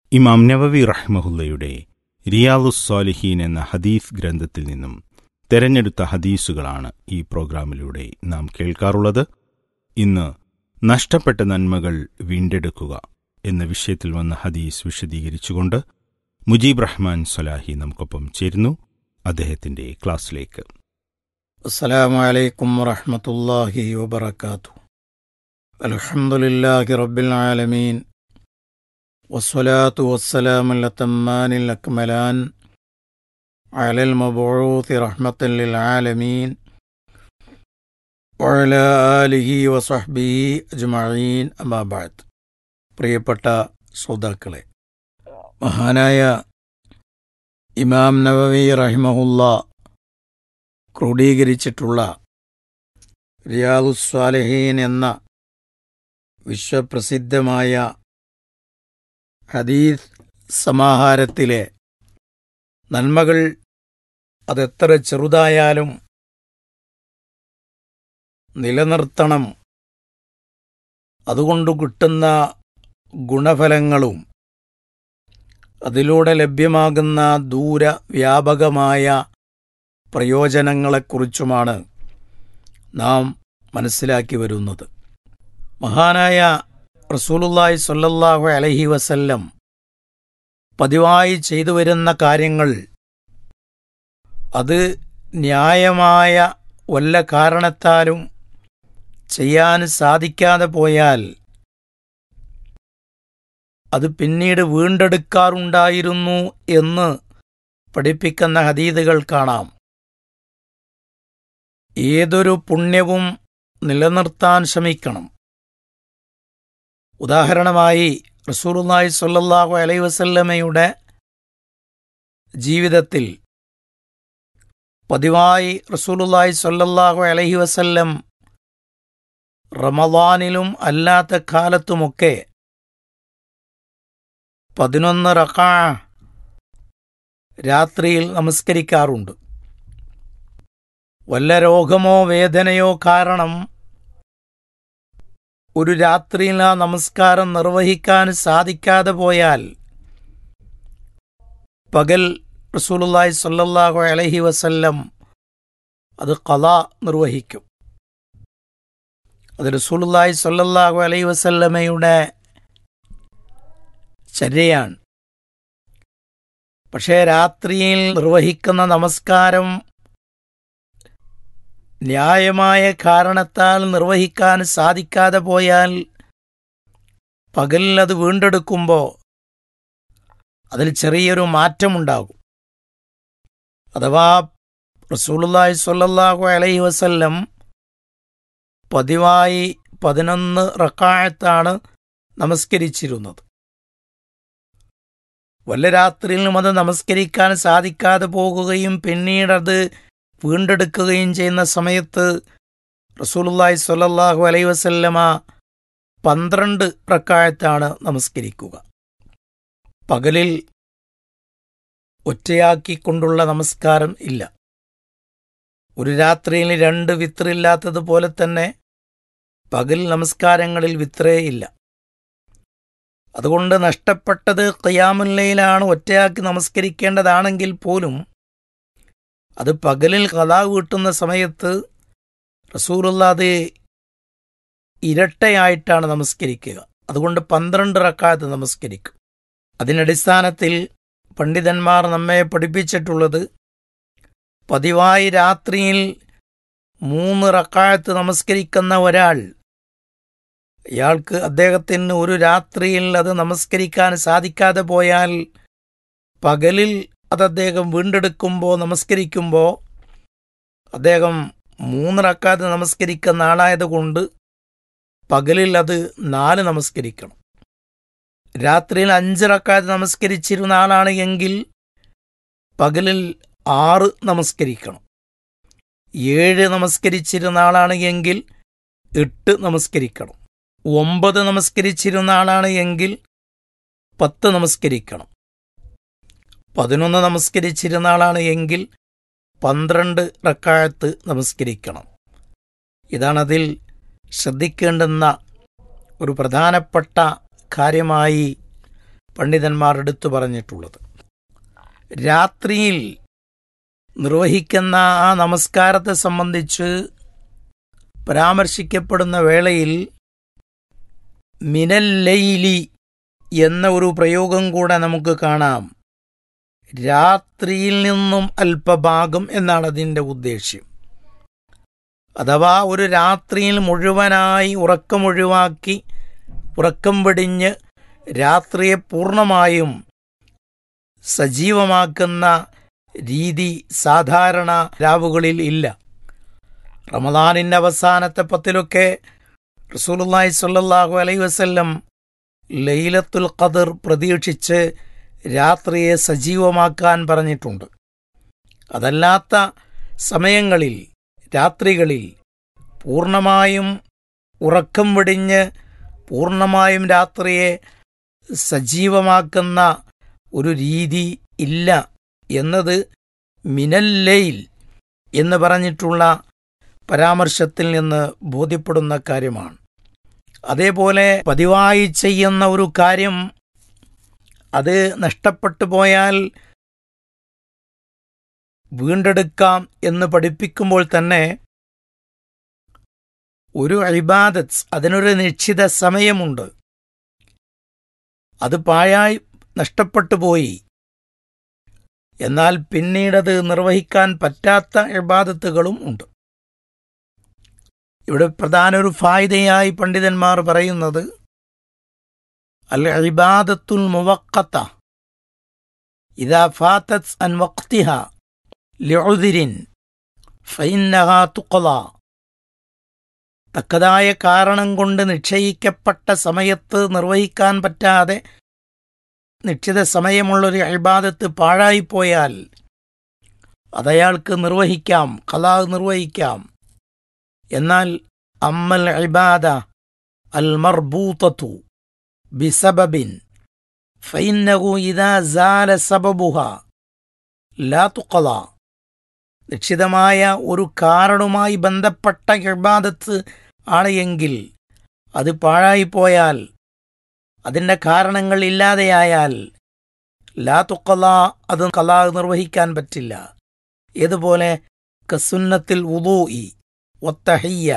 ഇമാം നവവി റഹ്മഹുല്ലയുടെ റിയാദുസ് സാലിഹീൻ എന്ന ഹദീസ് ഗ്രന്ഥത്തിൽ നിന്നും തെരഞ്ഞെടുത്ത ഹദീസുകളാണ് ഈ പ്രോഗ്രാമിലൂടെ നാം കേൾക്കാറുള്ളത് ഇന്ന് നഷ്ടപ്പെട്ട നന്മകൾ വീണ്ടെടുക്കുക എന്ന വിഷയത്തിൽ വന്ന ഹദീസ് വിശദീകരിച്ചുകൊണ്ട് മുജീബ് റഹ്മാൻ സലാഹി നമുക്കൊപ്പം ചേരുന്നു അദ്ദേഹത്തിന്റെ ക്ലാസ്സിലേക്ക് السلام عليكم ورحمة الله وبركاته الحمد لله رب العالمين والصلاة والسلام الأتمان الأكملان على المبعوث رحمة للعالمين وعلى آله وصحبه أجمعين أما بعد പ്രിയപ്പെട്ട ശ്രോതാക്കളെ മഹാനായ ഇമാം നവവി റഹിമഹുല്ല ക്രോഡീകരിച്ചിട്ടുള്ള റിയാദുസ്വാലഹീൻ എന്ന വിശ്വപ്രസിദ്ധമായ ഹദീസ് സമാഹാരത്തിലെ നന്മകൾ അതെത്ര ചെറുതായാലും നിലനിർത്തണം അതുകൊണ്ട് കിട്ടുന്ന ഗുണഫലങ്ങളും അതിലൂടെ ലഭ്യമാകുന്ന ദൂരവ്യാപകമായ പ്രയോജനങ്ങളെക്കുറിച്ചുമാണ് നാം മനസ്സിലാക്കി വരുന്നത് മഹാനായ റസൂലുല്ലായി സൊല്ലാഹു അലഹി വസല്ലം പതിവായി ചെയ്തു വരുന്ന കാര്യങ്ങൾ അത് ന്യായമായ വല്ല കാരണത്താലും ചെയ്യാൻ സാധിക്കാതെ പോയാൽ അത് പിന്നീട് വീണ്ടെടുക്കാറുണ്ടായിരുന്നു എന്ന് പഠിപ്പിക്കുന്ന ഹദീദുകൾ കാണാം ഏതൊരു പുണ്യവും നിലനിർത്താൻ ശ്രമിക്കണം ഉദാഹരണമായി റസൂലുല്ലാഹി സ്വല്ലല്ലാഹു അലൈഹി വസല്ലമയുടെ ജീവിതത്തിൽ പതിവായി റസൂലുല്ലാഹി സ്വല്ലല്ലാഹു അലൈഹി വസല്ലം റമദാനിലും അല്ലാത്ത കാലത്തുമൊക്കെ പതിനൊന്ന് റക്കാ രാത്രിയിൽ നമസ്കരിക്കാറുണ്ട് വല്ല രോഗമോ വേദനയോ കാരണം ഒരു രാത്രിയിൽ ആ നമസ്കാരം നിർവഹിക്കാൻ സാധിക്കാതെ പോയാൽ പകൽ റസൂലുള്ളാഹി സ്വല്ലല്ലാഹു അലൈഹി വസല്ലം അത് കല നിർവഹിക്കും അത് റസൂലുള്ളാഹി സ്വല്ലല്ലാഹു അലൈഹി വസല്ലമയുടെ ചര്യയാണ് പക്ഷേ രാത്രിയിൽ നിർവഹിക്കുന്ന നമസ്കാരം ന്യായമായ കാരണത്താൽ നിർവഹിക്കാൻ സാധിക്കാതെ പോയാൽ പകലിൽ അത് വീണ്ടെടുക്കുമ്പോൾ അതിൽ ചെറിയൊരു മാറ്റമുണ്ടാകും അഥവാ റസൂലുള്ളാഹി സ്വല്ലല്ലാഹു അലൈഹി വസല്ലം പതിവായി പതിനൊന്ന് റക്കായത്താണ് നമസ്കരിച്ചിരുന്നത് വല്ല രാത്രിയിലും അത് നമസ്കരിക്കാൻ സാധിക്കാതെ പോകുകയും പിന്നീടത് വീണ്ടെടുക്കുകയും ചെയ്യുന്ന സമയത്ത് റസൂലുള്ളാഹി സ്വല്ലല്ലാഹു അലൈഹി വസല്ലമ പന്ത്രണ്ട് പ്രക്കായത്താണ് നമസ്കരിക്കുക പകലിൽ ഒറ്റയാക്കിക്കൊണ്ടുള്ള നമസ്കാരം ഇല്ല ഒരു രാത്രിയിൽ രണ്ട് വിത്രില്ലാത്തതുപോലെ തന്നെ പകൽ നമസ്കാരങ്ങളിൽ വിത്രേ ഇല്ല അതുകൊണ്ട് നഷ്ടപ്പെട്ടത് ഖിയാമുല്ലയിലാണ് ഒറ്റയാക്കി നമസ്കരിക്കേണ്ടതാണെങ്കിൽ പോലും അത് പകലിൽ കഥാ വീട്ടുന്ന സമയത്ത് റസൂലുള്ള അത് ഇരട്ടയായിട്ടാണ് നമസ്കരിക്കുക അതുകൊണ്ട് പന്ത്രണ്ട് റക്കാത്ത് നമസ്കരിക്കും അതിനടിസ്ഥാനത്തിൽ പണ്ഡിതന്മാർ നമ്മെ പഠിപ്പിച്ചിട്ടുള്ളത് പതിവായി രാത്രിയിൽ മൂന്ന് റക്കായത്ത് നമസ്കരിക്കുന്ന ഒരാൾ ഇയാൾക്ക് അദ്ദേഹത്തിന് ഒരു രാത്രിയിൽ അത് നമസ്കരിക്കാൻ സാധിക്കാതെ പോയാൽ പകലിൽ അത് അദ്ദേഹം വീണ്ടെടുക്കുമ്പോൾ നമസ്കരിക്കുമ്പോൾ അദ്ദേഹം മൂന്ന് റക്കാത്ത് നമസ്കരിക്കുന്ന ആളായതുകൊണ്ട് പകലിൽ അത് നാല് നമസ്കരിക്കണം രാത്രിയിൽ അഞ്ച് റക്കാത്ത് നമസ്കരിച്ചിരുന്ന ആളാണ് എങ്കിൽ പകലിൽ ആറ് നമസ്കരിക്കണം ഏഴ് നമസ്കരിച്ചിരുന്ന ആളാണ് എങ്കിൽ എട്ട് നമസ്കരിക്കണം ഒമ്പത് നമസ്കരിച്ചിരുന്ന ആളാണ് എങ്കിൽ പത്ത് നമസ്കരിക്കണം പതിനൊന്ന് നമസ്കരിച്ചിരുന്ന ആളാണ് എങ്കിൽ പന്ത്രണ്ട് റക്കായത്ത് നമസ്കരിക്കണം ഇതാണതിൽ ശ്രദ്ധിക്കേണ്ടുന്ന ഒരു പ്രധാനപ്പെട്ട കാര്യമായി പണ്ഡിതന്മാർ എടുത്തു പറഞ്ഞിട്ടുള്ളത് രാത്രിയിൽ നിർവഹിക്കുന്ന ആ നമസ്കാരത്തെ സംബന്ധിച്ച് പരാമർശിക്കപ്പെടുന്ന വേളയിൽ മിനല്ലൈലി എന്ന ഒരു പ്രയോഗം കൂടെ നമുക്ക് കാണാം രാത്രിയിൽ നിന്നും അല്പഭാഗം എന്നാണ് അതിൻ്റെ ഉദ്ദേശ്യം അഥവാ ഒരു രാത്രിയിൽ മുഴുവനായി ഉറക്കം ഒഴിവാക്കി ഉറക്കം വെടിഞ്ഞ് രാത്രിയെ പൂർണ്ണമായും സജീവമാക്കുന്ന രീതി സാധാരണ രാവുകളിൽ ഇല്ല റമദാനിൻ്റെ അവസാനത്തെ പത്തിലൊക്കെ റസൂലുള്ളാഹി സ്വല്ലല്ലാഹു അലൈഹി വസല്ലം ലൈലത്തുൽ ഖദർ പ്രതീക്ഷിച്ച് രാത്രിയെ സജീവമാക്കാൻ പറഞ്ഞിട്ടുണ്ട് അതല്ലാത്ത സമയങ്ങളിൽ രാത്രികളിൽ പൂർണ്ണമായും ഉറക്കം വെടിഞ്ഞ് പൂർണ്ണമായും രാത്രിയെ സജീവമാക്കുന്ന ഒരു രീതി ഇല്ല എന്നത് മിനല്ലയിൽ എന്ന് പറഞ്ഞിട്ടുള്ള പരാമർശത്തിൽ നിന്ന് ബോധ്യപ്പെടുന്ന കാര്യമാണ് അതേപോലെ പതിവായി ചെയ്യുന്ന ഒരു കാര്യം അത് നഷ്ടപ്പെട്ടു പോയാൽ വീണ്ടെടുക്കാം എന്ന് പഠിപ്പിക്കുമ്പോൾ തന്നെ ഒരു ഇബാദത്ത് അതിനൊരു നിശ്ചിത സമയമുണ്ട് അത് പാഴായി നഷ്ടപ്പെട്ടു പോയി എന്നാൽ പിന്നീടത് നിർവഹിക്കാൻ പറ്റാത്ത ഇബാദത്തുകളും ഉണ്ട് ഇവിടെ പ്രധാന ഒരു ഫായ്ദയായി പണ്ഡിതന്മാർ പറയുന്നത് അൽ ഇബാദത്തുൽ മുവക്കത്ത ഇതാ ഫാത്തത് അൻ വക്തിഹ ലിഉദിരിൻ ഫൈന്നഹ തുഖല തക്കതായ കാരണം കൊണ്ട് നിശ്ചയിക്കപ്പെട്ട സമയത്ത് നിർവഹിക്കാൻ പറ്റാതെ നിശ്ചിത സമയമുള്ളൊരു ഇബാദത്ത് പാഴായിപ്പോയാൽ അതയാൾക്ക് നിർവഹിക്കാം കലാ നിർവഹിക്കാം എന്നാൽ അമ്മൽ ഇബാദ അൽ മർബൂത്തു ബിസബബിൻ ഫൈന്നഹു ഇദാ സാല സബബുഹ ലാ തുഖല നിശ്ചിതമായ ഒരു കാരണവുമായി ബന്ധപ്പെട്ട ഇബാദത്ത് ആണ് എങ്കിൽ അത് പാഴായിപ്പോയാൽ അതിൻ്റെ കാരണങ്ങൾ ഇല്ലാതെയായാൽ ലാ തുക്കല അത് കലാ നിർവഹിക്കാൻ പറ്റില്ല ഏതുപോലെ കസുന്നത്തിൽ ഉദൂ ഇ ഒത്തഹയ്യ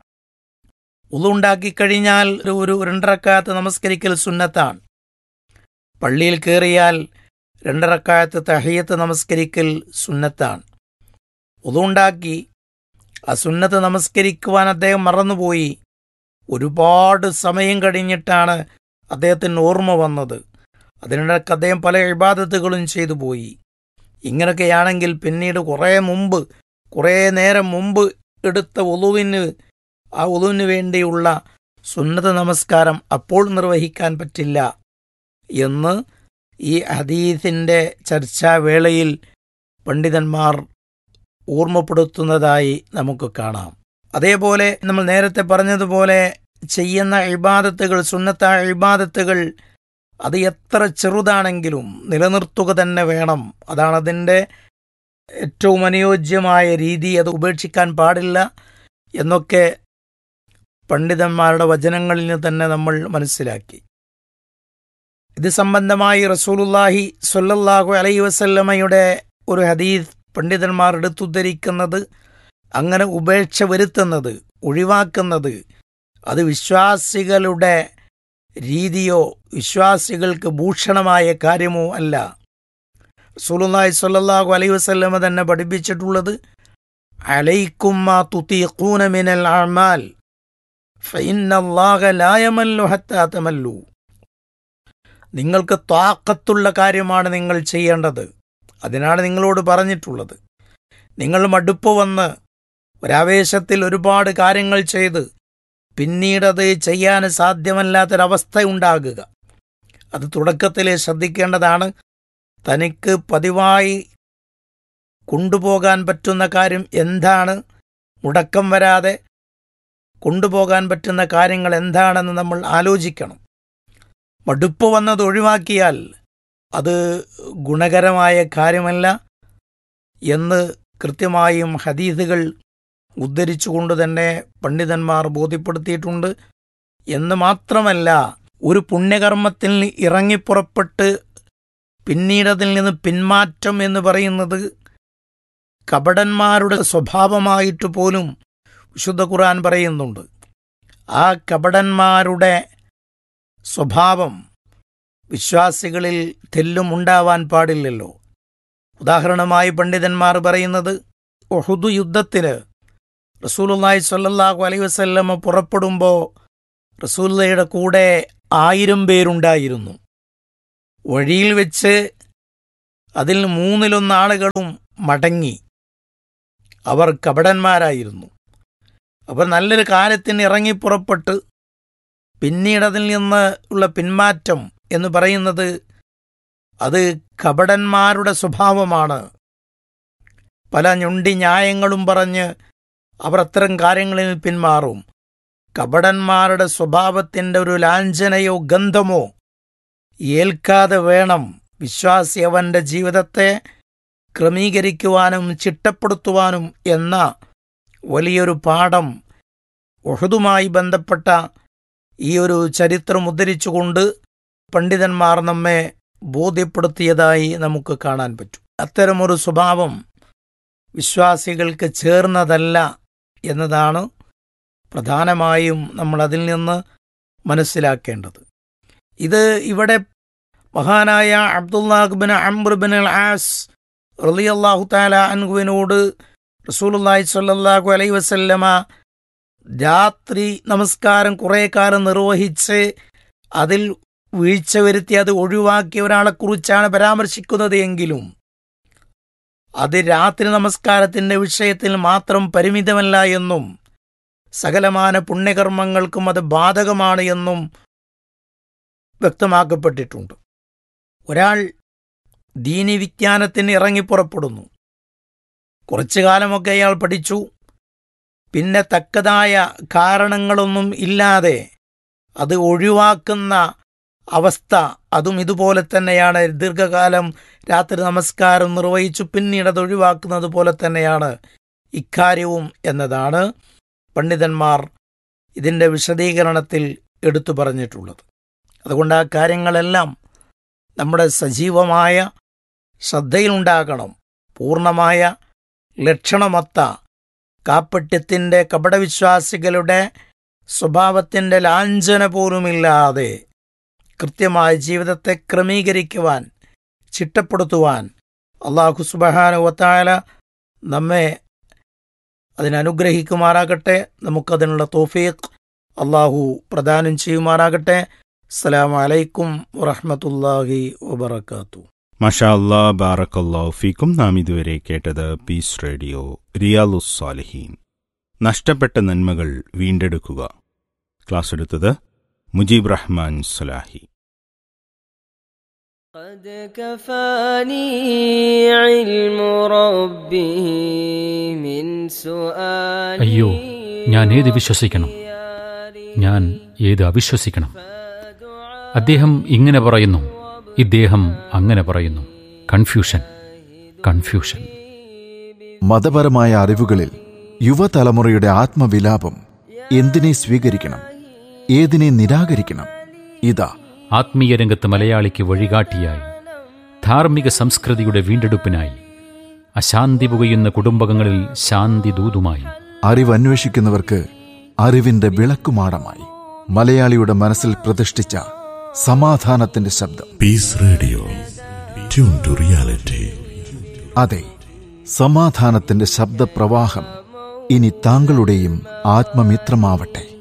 ഉളുണ്ടാക്കി കഴിഞ്ഞാൽ ഒരു ഒരു രണ്ടരക്കാലത്ത് നമസ്കരിക്കൽ സുന്നത്താണ് പള്ളിയിൽ കയറിയാൽ രണ്ടരക്കാലത്ത് തഹയ്യത്ത് നമസ്കരിക്കൽ സുന്നത്താണ് ഉളുണ്ടാക്കി ആ സുന്നത്ത് നമസ്കരിക്കുവാൻ അദ്ദേഹം മറന്നുപോയി ഒരുപാട് സമയം കഴിഞ്ഞിട്ടാണ് അദ്ദേഹത്തിന് ഓർമ്മ വന്നത് അതിനിടയ്ക്ക് അദ്ദേഹം പല ഇബാദത്തുകളും ചെയ്തു പോയി ഇങ്ങനെയൊക്കെയാണെങ്കിൽ പിന്നീട് കുറേ മുമ്പ് കുറേ നേരം മുമ്പ് എടുത്ത ഒലുവിന് ആ ഒലുവിന് വേണ്ടിയുള്ള സുന്നത നമസ്കാരം അപ്പോൾ നിർവഹിക്കാൻ പറ്റില്ല എന്ന് ഈ ഹദീസിൻ്റെ ചർച്ചാവേളയിൽ പണ്ഡിതന്മാർ ഓർമ്മപ്പെടുത്തുന്നതായി നമുക്ക് കാണാം അതേപോലെ നമ്മൾ നേരത്തെ പറഞ്ഞതുപോലെ ചെയ്യുന്ന ഇബാദത്തുകൾ സുന്നത്തായ ഇബാദത്തുകൾ അത് എത്ര ചെറുതാണെങ്കിലും നിലനിർത്തുക തന്നെ വേണം അതാണ് അതിൻ്റെ ഏറ്റവും അനുയോജ്യമായ രീതി അത് ഉപേക്ഷിക്കാൻ പാടില്ല എന്നൊക്കെ പണ്ഡിതന്മാരുടെ വചനങ്ങളിൽ നിന്ന് തന്നെ നമ്മൾ മനസ്സിലാക്കി ഇത് സംബന്ധമായി റസൂലുല്ലാഹി സ്വല്ലല്ലാഹു അലൈഹി വസല്ലമയുടെ ഒരു ഹദീസ് പണ്ഡിതന്മാർ എടുത്തുദ്ധരിക്കുന്നത് അങ്ങനെ ഉപേക്ഷ വരുത്തുന്നത് ഒഴിവാക്കുന്നത് അത് വിശ്വാസികളുടെ രീതിയോ വിശ്വാസികൾക്ക് ഭൂഷണമായ കാര്യമോ അല്ല റസൂലുള്ളാഹി സ്വല്ലല്ലാഹു അലൈഹി വസല്ലമ തന്നെ പഠിപ്പിച്ചിട്ടുള്ളത് അലൈക്കും മാ തുതീഖൂന മിനൽ അഅമാൽ ഫഇന്നല്ലാഹ ലാ യമല്ലു ഹത്താ തമല്ലു നിങ്ങൾക്ക് താക്കത്തുള്ള കാര്യമാണ് നിങ്ങൾ ചെയ്യേണ്ടത് അതിനാണ് നിങ്ങളോട് പറഞ്ഞിട്ടുള്ളത് നിങ്ങൾ മടുപ്പ് വന്ന് ഒരാവേശത്തിൽ ഒരുപാട് കാര്യങ്ങൾ ചെയ്ത് പിന്നീടത് ചെയ്യാൻ സാധ്യമല്ലാത്തൊരവസ്ഥ ഉണ്ടാകുക അത് തുടക്കത്തിലെ ശ്രദ്ധിക്കേണ്ടതാണ് തനിക്ക് പതിവായി കൊണ്ടുപോകാൻ പറ്റുന്ന കാര്യം എന്താണ് മുടക്കം വരാതെ കൊണ്ടുപോകാൻ പറ്റുന്ന കാര്യങ്ങൾ എന്താണെന്ന് നമ്മൾ ആലോചിക്കണം മടുപ്പ് വന്നത് ഒഴിവാക്കിയാൽ അത് ഗുണകരമായ കാര്യമല്ല എന്ന് കൃത്യമായും ഹദീസുകൾ ഉദ്ധരിച്ചുകൊണ്ട് തന്നെ പണ്ഡിതന്മാർ ബോധ്യപ്പെടുത്തിയിട്ടുണ്ട് എന്ന് മാത്രമല്ല ഒരു പുണ്യകർമ്മത്തിൽ ഇറങ്ങിപ്പുറപ്പെട്ട് പിന്നീട് അതിൽ നിന്ന് പിന്മാറ്റം എന്ന് പറയുന്നത് കപടന്മാരുടെ സ്വഭാവമായിട്ട് പോലും വിശുദ്ധ ഖുർആൻ പറയുന്നുണ്ട് ആ കപടന്മാരുടെ സ്വഭാവം വിശ്വാസികളിൽ തെല്ലും ഉണ്ടാവാൻ പാടില്ലല്ലോ ഉദാഹരണമായി പണ്ഡിതന്മാർ പറയുന്നത് ഒഹുദു യുദ്ധത്തിന് റസൂലുള്ളാഹി സ്വല്ലല്ലാഹു അലൈഹി വസല്ലമ പുറപ്പെടുമ്പോൾ റസൂല്ലയുടെ കൂടെ ആയിരം പേരുണ്ടായിരുന്നു വഴിയിൽ വെച്ച് അതിൽ മൂന്നിലൊന്ന് ആളുകളും മടങ്ങി അവർ കപടന്മാരായിരുന്നു അവർ നല്ലൊരു കാര്യത്തിന് ഇറങ്ങി പുറപ്പെട്ട് പിന്നീട് അതിൽ നിന്ന് ഉള്ള പിന്മാറ്റം എന്ന് പറയുന്നത് അത് കപടന്മാരുടെ സ്വഭാവമാണ് പല ഞൊണ്ടി ന്യായങ്ങളും പറഞ്ഞ് അവർ അത്തരം കാര്യങ്ങളിൽ പിന്മാറും കപടന്മാരുടെ സ്വഭാവത്തിൻ്റെ ഒരു ലാഞ്ചനയോ ഗന്ധമോ ഏൽക്കാതെ വേണം വിശ്വാസി അവൻ്റെ ജീവിതത്തെ ക്രമീകരിക്കുവാനും ചിട്ടപ്പെടുത്തുവാനും എന്ന വലിയൊരു പാഠം ഒഹുതുമായി ബന്ധപ്പെട്ട ഈ ഒരു ചരിത്രം ഉദ്ധരിച്ചുകൊണ്ട് പണ്ഡിതന്മാർ നമ്മെ ബോധ്യപ്പെടുത്തിയതായി നമുക്ക് കാണാൻ പറ്റും അത്തരമൊരു സ്വഭാവം വിശ്വാസികൾക്ക് ചേർന്നതല്ല എന്നതാണ് പ്രധാനമായും നമ്മൾ അതിൽ നിന്ന് മനസ്സിലാക്കേണ്ടത് ഇത് ഇവിടെ മഹാനായ അബ്ദുല്ലാഹ്ബിൻ അംബ്രബിൻ അൽ ആസ് റലിയല്ലാഹു താല അൻഹുവിനോട് റസൂലുല്ലാഹി സ്വല്ലല്ലാഹു അലൈഹി വസല്ലമ രാത്രി നമസ്കാരം കുറേ കാലം നിർവഹിച്ച് അതിൽ വീഴ്ച വരുത്തി അത് ഒഴിവാക്കിയ ഒരാളെക്കുറിച്ചാണ് പരാമർശിക്കുന്നത് എങ്കിലും അത് രാത്രി നമസ്കാരത്തിന്റെ വിഷയത്തിൽ മാത്രം പരിമിതമല്ല എന്നും സകലമാന പുണ്യകർമ്മങ്ങൾക്കും അത് ബാധകമാണ് എന്നും വ്യക്തമാക്കപ്പെട്ടിട്ടുണ്ട് ഒരാൾ ദീനി വിജ്ഞാനത്തിന് ഇറങ്ങിപ്പുറപ്പെടുന്നു കുറച്ചു കാലമൊക്കെ അയാൾ പഠിച്ചു പിന്നെ തക്കതായ കാരണങ്ങളൊന്നും ഇല്ലാതെ അത് ഒഴിവാക്കുന്ന അവസ്ഥ അതും ഇതുപോലെ തന്നെയാണ് ദീർഘകാലം രാത്രി നമസ്കാരം നിർവഹിച്ചു പിന്നീട് അത് ഒഴിവാക്കുന്നത് പോലെ തന്നെയാണ് ഇക്കാര്യവും എന്നതാണ് പണ്ഡിതന്മാർ ഇതിൻ്റെ വിശദീകരണത്തിൽ എടുത്തു പറഞ്ഞിട്ടുള്ളത് അതുകൊണ്ട് ആ കാര്യങ്ങളെല്ലാം നമ്മുടെ സജീവമായ ശ്രദ്ധയിലുണ്ടാകണം പൂർണ്ണമായ ലക്ഷണമൊത്ത കാപ്പട്യത്തിൻ്റെ കപടവിശ്വാസികളുടെ സ്വഭാവത്തിൻ്റെ ലാഞ്ചന പോലുമില്ലാതെ കൃത്യമായ ജീവിതത്തെ ക്രമീകരിക്കുവാൻ ചിട്ടപ്പെടുത്തുവാൻ അള്ളാഹു സുബഹാനുവത്തായ നമ്മെ അതിനനുഗ്രഹിക്കുമാറാകട്ടെ നമുക്കതിനുള്ള തോഫീഖ് അള്ളാഹു പ്രദാനം ചെയ്യുമാറാകട്ടെ അസ്സലാമു അലൈക്കും വറഹ്മത്തുള്ളാഹി വബറകാതുഹു മഷാ അല്ലാ ബാറക്കല്ലാ ഫീക്കും നാം ഇതുവരെ കേട്ടത് പീസ് റേഡിയോ റിയാലുസ് സാലിഹീൻ നഷ്ടപ്പെട്ട നന്മകൾ വീണ്ടെടുക്കുക ക്ലാസ് എടുത്തത് മുജീബ് റഹ്മാൻ സലാഹി قد كفاني علم ربه من سؤالي അയ്യോ ഞാൻ ഏത് വിശ്വസിക്കണം ഞാൻ ഏത് അവിശ്വസിക്കണം അദ്ദേഹം ഇങ്ങനെ പറയുന്നു ഇദ്ദേഹം അങ്ങനെ പറയുന്നു കൺഫ്യൂഷൻ കൺഫ്യൂഷൻ മതപരമായ അറിവുകളിൽ യുവതലമുറയുടെ ആത്മവിലാപം എന്തിനെ സ്വീകരിക്കണം ഏതിനെ നിരാകരിക്കണം ഇതാ ആത്മീയ രംഗത്ത് മലയാളിക്ക് വഴികാട്ടിയായി ധാർമ്മിക സംസ്കൃതിയുടെ വീണ്ടെടുപ്പിനായി അശാന്തി പുകയുന്ന കുടുംബങ്ങളിൽ ശാന്തി ദൂതുമായി അറിവന്വേഷിക്കുന്നവർക്ക് അറിവിന്റെ വിളക്കുമാടമായി മലയാളിയുടെ മനസ്സിൽ പ്രതിഷ്ഠിച്ച സമാധാനത്തിന്റെ ശബ്ദം Peace Radio. Tune to reality. അതെ സമാധാനത്തിന്റെ ശബ്ദപ്രവാഹം ഇനി താങ്കളുടെയും ആത്മമിത്രമാവട്ടെ